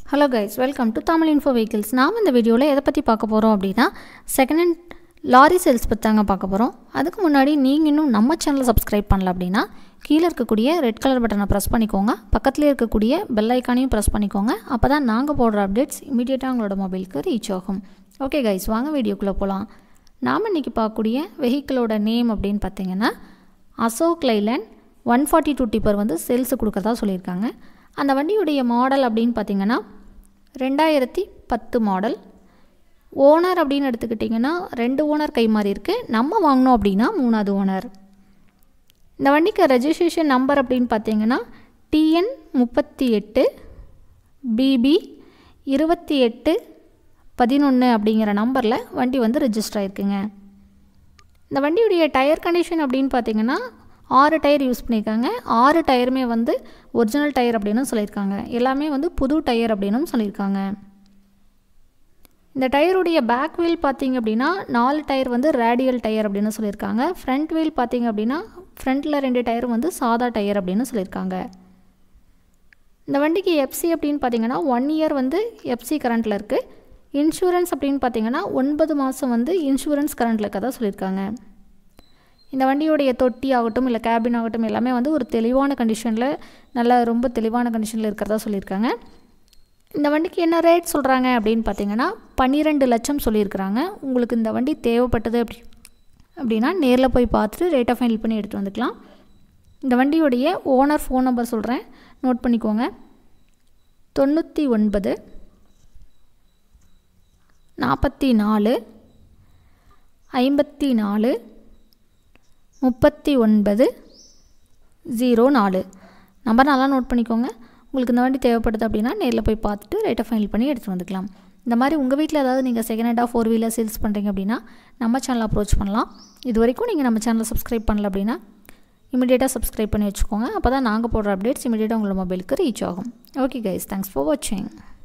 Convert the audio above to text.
hello guys welcome to Tamil info vehicles நாம் இந்த வீடியோவில் எதை பற்றி பார்க்க போகிறோம் அப்படின்னா செகண்ட் ஹேண்ட் லாரி சேல்ஸ் பற்றி தாங்க பார்க்க போகிறோம் அதுக்கு முன்னாடி நீங்கள் இன்னும் நம்ம சேனலை சப்ஸ்கிரைப் பண்ணல அப்படின்னா கீழே இருக்கக்கூடிய ரெட் கலர் பட்டனை ப்ரெஸ் பண்ணிக்கோங்க பக்கத்துலேயே இருக்கக்கூடிய பெல் ஐக்கானையும் ப்ரெஸ் பண்ணிக்கோங்க அப்போ தான் நாங்கள் போடுற அப்டேட்ஸ் இமீடியட்டாக உங்களோட மொபைலுக்கு ரீச் ஆகும் ஓகே கைஸ் வாங்க வீடியோக்குள்ளே போகலாம் நாம் இன்றைக்கி பார்க்கக்கூடிய வெஹிக்கிளோட நேம் அப்படின்னு பார்த்தீங்கன்னா Ashok Leyland one forty two tipper வந்து சேல்ஸு கொடுக்கறதா சொல்லியிருக்காங்க அந்த வண்டியுடைய மாடல் அப்படின்னு பார்த்தீங்கன்னா ரெண்டாயிரத்தி பத்து மாடல் ஓனர் அப்படின்னு எடுத்துக்கிட்டிங்கன்னா ரெண்டு ஓனர் கை மாறி இருக்குது நம்ம வாங்கினோம் அப்படின்னா மூணாவது ஓனர் இந்த வண்டிக்கு ரெஜிஸ்ட்ரேஷன் நம்பர் அப்படின்னு பார்த்தீங்கன்னா டிஎன் முப்பத்தி எட்டு பிபி இருபத்தி எட்டு பதினொன்று அப்படிங்கிற நம்பரில் வண்டி வந்து ரெஜிஸ்டர் ஆயிருக்குங்க இந்த வண்டியுடைய டயர் கண்டிஷன் அப்படின்னு பார்த்தீங்கன்னா ஆறு டயர் யூஸ் பண்ணியிருக்காங்க ஆறு டயருமே வந்து ஒரிஜினல் டயர் அப்படின்னு சொல்லியிருக்காங்க எல்லாமே வந்து புது டயர் அப்படின்னு சொல்லியிருக்காங்க இந்த டயருடைய பேக் வீல் பார்த்தீங்க அப்படின்னா நாலு டயர் வந்து ரேடியல் டயர் அப்படின்னு சொல்லியிருக்காங்க ஃப்ரண்ட் வீல் பார்த்தீங்க அப்படின்னா ஃப்ரண்ட்டில் ரெண்டு டயர் வந்து சாதா டயர் அப்படின்னு சொல்லியிருக்காங்க இந்த வண்டிக்கு எஃப்சி அப்படின்னு பார்த்தீங்கன்னா ஒன் இயர் வந்து எஃப்சி கரண்ட்டில் இருக்குது இன்சூரன்ஸ் அப்படின்னு பார்த்தீங்கன்னா ஒன்பது மாதம் வந்து இன்சூரன்ஸ் கரண்ட்டில் இருக்கதா சொல்லியிருக்காங்க இந்த வண்டியோடைய தொட்டி ஆகட்டும் இல்லை கேபின் ஆகட்டும் எல்லாமே வந்து ஒரு தெளிவான கண்டிஷனில் நல்லா ரொம்ப தெளிவான கண்டிஷனில் இருக்கிறதா சொல்லியிருக்காங்க இந்த வண்டிக்கு என்ன ரேட் சொல்கிறாங்க அப்படின்னு பார்த்தீங்கன்னா பன்னிரெண்டு லட்சம் சொல்லியிருக்கிறாங்க உங்களுக்கு இந்த வண்டி தேவைப்பட்டது அப்படி அப்படின்னா நேரில் போய் பார்த்துட்டு ரேட்டை ஃபைனல் பண்ணி எடுத்துகிட்டு வந்துக்கலாம் இந்த வண்டியோடைய ஓனர் ஃபோன் நம்பர் சொல்கிறேன் நோட் பண்ணிக்கோங்க தொண்ணூற்றி ஒன்பது நாற்பத்தி நாலு ஐம்பத்தி நாலு முப்பத்தி ஒன்பது ஜீரோ நாலு நம்பர் நல்லா நோட் பண்ணிக்கோங்க உங்களுக்கு இந்த வண்டி தேவைப்படுது அப்படின்னா நேரில் போய் பார்த்துட்டு ரேட்டை ஃபைனல் பண்ணி எடுத்துகிட்டு வந்துக்கலாம் இந்த மாதிரி உங்கள் வீட்டில் ஏதாவது நீங்கள் செகண்ட் ஹேண்டாக ஃபோர் வீலர் சேல்ஸ் பண்ணுறீங்க அப்படின்னா நம்ம சேனலை அப்ரோச் பண்ணலாம் இது வரைக்கும் நீங்கள் நம்ம சேனலை சப்ஸ்கிரைப் பண்ணல அப்படின்னா இமீடியட்டாக சப்ஸ்கிரைப் பண்ணி வச்சுக்கோங்க அப்போ தான் நாங்கள் போடுற அப்டேட்ஸ் இமீடியட்டாக உங்களோட மொபைலுக்கு ரீச் ஆகும் ஓகே கைஸ் தேங்க்ஸ் ஃபார் வாட்சிங்